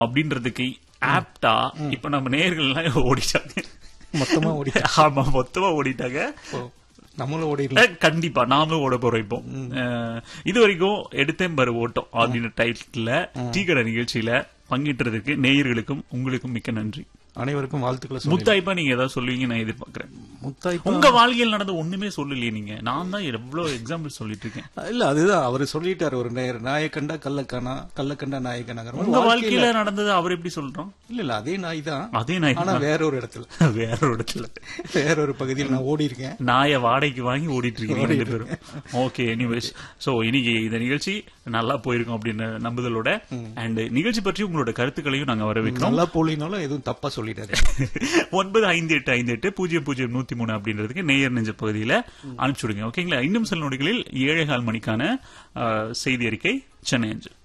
அப்படின்றதுக்கு ஆப்டா இப்ப நம்ம நேர்கள் எல்லாம் ஓடிட்டாங்க மொத்தமா ஓடி ஆமா மொத்தமா ஓடிட்டாங்க ஓ, நம்மளும் ஓடிடலாம் அஹ், கண்டிப்பா நாமளும் ஓட போறோம் இப்போ அஹ், இது வரைக்கும் எடுத்தேன் பாரு ஓட்டம் அப்படின்ற டைட்டில்ல டீ கடை நிகழ்ச்சியில பங்கிட்டதுக்கு நேயர்களுக்கும் உங்களுக்கும் மிக்க நன்றி அனைவருக்கும் வாழ்த்துக்களை சொல்லி முத்தாய்ப்பா நீங்க ஏதாவது சொல்லுவீங்க நான் எதிர்பார்க்கிறேன் முத்தாய்ப்பா உங்க வாழ்க்கையில் நடந்த ஒண்ணுமே சொல்லலையே நீங்க நான் தான் எவ்வளவு எக்ஸாம்பிள் சொல்லிட்டு இருக்கேன் இல்ல அதுதான் அவர் சொல்லிட்டாரு ஒரு நேர் நாயை கண்டா கள்ளக்கானா கள்ளக்கண்டா நாயை கண்டாங்கிற மாதிரி உங்க வாழ்க்கையில- வாழ்க்கையில நடந்தது அவர் எப்படி சொல்றோம் இல்ல இல்ல அதே நாய் தான் அதே நாய் ஆனா வேற ஒரு இடத்துல வேற ஒரு இடத்துல வேற ஒரு பகுதியில் நான் ஓடி இருக்கேன் நாயை வாடகைக்கு வாங்கி ஓடிட்டு இருக்கீங்க ரெண்டு பேரும் ஓகே எனிவேஸ் சோ இன்னைக்கு இந்த நிகழ்ச்சி நல்லா போயிருக்கும் அப்படின்னு நம்புதலோட அண்ட் நிகழ்ச்சி பற்றி உங்களோட கருத்துக்களையும் நாங்க வரவேற்கிறோம் நல்லா போலினாலும் எதுவும் தப்பா சொல்லிட்டாரு ஒன்பது ஐந்து எட்டு ஐந்து எட்டு பூஜ்ஜியம் பூஜ்ஜியம் நூத்தி மூணு அப்படின்றதுக்கு நேயர் நெஞ்ச பகுதியில அனுப்பிச்சுடுங்க ஓகேங்களா இன்னும் சில நொடிகளில் ஏழே கால் மணிக்கான அஹ், செய்தி அறிக்கை சென்னை அஞ்சு